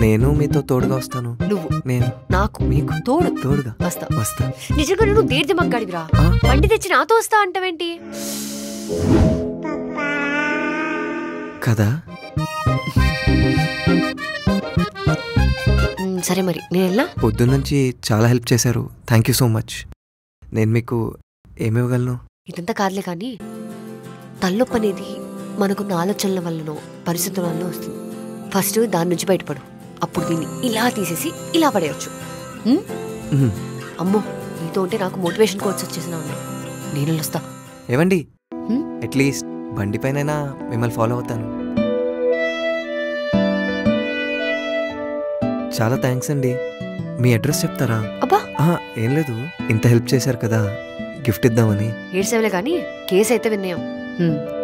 నేను మీతో తోడుగా వస్తాను నువ్వు నేను నాకు మీకు తోడు తోడుగా వస్తా వస్తా నిజంగా నువ్వు దేడిది మగ్గాడివిరా ఆ? బండి తెచ్చి నాతో వస్తా అంటావేంటి కదా ఉమ్, సరే మరి నేను వెళ్ళా పొద్దున్నుంచి చాలా హెల్ప్ చేశారు థ్యాంక్ యూ సో మచ్ నేను మీకు ఏమివ్వగలను ఇదంతా కాదులే కానీ తలనొప్పి అనేది మనకున్న ఆలోచనల వల్లనో పరిస్థితుల వల్లనో వస్తుంది ఫస్ట్ దాని నుంచి బయటపడు అప్పుడు దీన్ని ఇలా తీసేసి ఇలా పడేయచ్చు ఉమ్? మ్మ్. అమ్మో నీతో ఉంటే నాకు మోటివేషన్ కోర్స్ వచ్చేసిన ఉన్నాయి నేను వెళ్ళొస్తా ఏవండి హ్మ్? అట్లీస్ట్ బండి పైనైనా మిమ్మల్ని ఫాలో అవుతాను చాలా థ్యాంక్స్ అండి మీ అడ్రస్ చెప్తారా అబ్బా ఆహా, ఏం లేదు ఇంత హెల్ప్ చేశారు కదా గిఫ్ట్ ఇద్దామని ఏడ్సేవలే కానీ కేసు అయితే విన్నాయం హ్మ్.